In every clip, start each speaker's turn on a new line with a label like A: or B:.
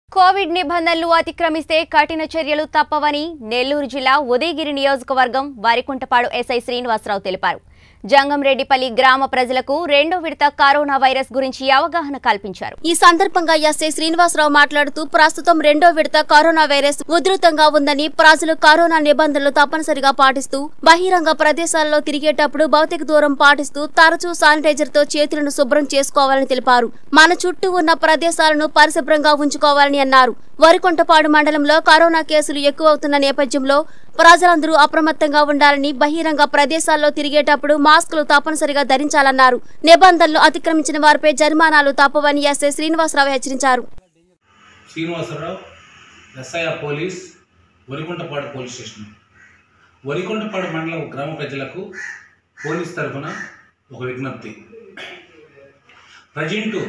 A: Covid నిబంధనలు అతిక్రమిస్తే కఠిన చర్యలు తప్పవని నెల్లూరు జిల్లా ఉదయగిరి నియోజకవర్గం వారికుంటపాడు ఎస్ఐ శ్రీనివాసరావు తెలిపారు జంగంరెడ్డిపల్లి గ్రామ ప్రజలకు రెండో విడత కరోనా వైరస్ గురించి అవగాహన కల్పించారు ఈ సందర్భంగా ఎస్ఐ శ్రీనివాసరావు మాట్లాడుతూ ప్రస్తుతం రెండో విడత కరోనా వైరస్ ఉధృతంగా ఉందని ప్రజలు కరోనా నిబంధనలు తప్పనిసరిగా పాటిస్తూ బహిరంగ ప్రదేశాల్లో తిరిగేటప్పుడు భౌతిక దూరం పాటిస్తూ తరచూ శానిటైజర్ తో చేతులను శుభ్రం చేసుకోవాలని తెలిపారు మన చుట్టూ ఉన్న ప్రదేశాలను పరిశుభ్రంగా ఉంచుకోవాలని అన్నారు వరికొంటపాడు మండలంలో కరోనా కేసులు ఎక్కువవుతున్న నేపథ్యంలో ప్రజలందరూ అప్రమత్తంగా ఉండాలని బహిరంగ ప్రదేశాల్లో తిరిగేటప్పుడు మాస్కులు తప్పనిసరిగా ధరించాలన్నారు నిబంధనలు అతిక్రమించిన వారిపై జరిమానాలు తప్పవని ఎస్ఐ శ్రీనివాసరావు హెచ్చరించారు
B: Srinivasa Rao SI police Varikuntapadu police station Varikuntapadu మండలం గ్రామ ప్రజలకు పోలీస్ తరఫున ఒక విజ్ఞప్తి ప్రజెంటు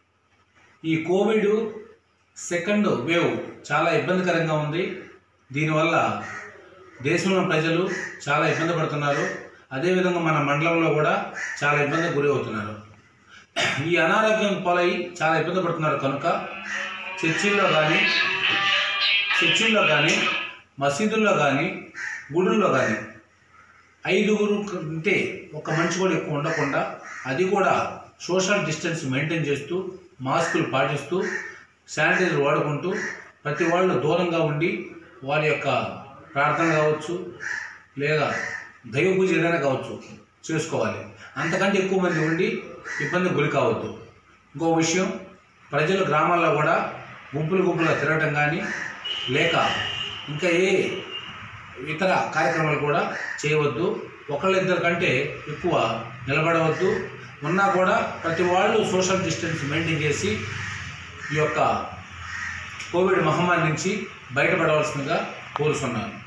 B: ఈ కోవిడ్ సెకండ్ వేవ్ చాలా ఇబ్బందికరంగా ఉంది దీనివల్ల దేశంలో ప్రజలు చాలా ఇబ్బంది పడుతున్నారు అదేవిధంగా మన మండలంలో కూడా చాలా ఇబ్బందికి గురి అవుతున్నారు ఈ అనారోగ్యం పాలై చాలా ఇబ్బంది పడుతున్నారు కనుక చర్చిల్లో కానీ చర్చిల్లో కానీ మసీదుల్లో కానీ గుడుల్లో కానీ ఐదుగురు కంటే ఒక మనిషి కూడా ఎక్కువ ఉండకుండా అది కూడా సోషల్ డిస్టెన్స్ మెయింటైన్ చేస్తూ మాస్కులు పాటిస్తూ శానిటైజర్ వాడుకుంటూ ప్రతి వాళ్ళు దూరంగా ఉండి వారి యొక్క ప్రార్థన కావచ్చు లేదా దైవ పూజ ఏదైనా కావచ్చు చేసుకోవాలి అంతకంటే ఎక్కువ మంది ఉండి ఇబ్బంది గురి కావద్దు ఇంకో విషయం ప్రజలు గ్రామాల్లో కూడా గుంపులు గుంపులుగా తిరగటం కానీ లేక ఇంకా ఏ ఇతర కార్యక్రమాలు కూడా చేయవద్దు ఒకళ్ళిద్దరి కంటే ఎక్కువ నిలబడవద్దు ఉన్నా కూడా ప్రతి వాళ్ళు సోషల్ డిస్టెన్స్ మెయింటైన్ చేసి ఈ యొక్క కోవిడ్ మహమ్మారి నుంచి బయటపడవలసిందిగా కోరుతున్నాను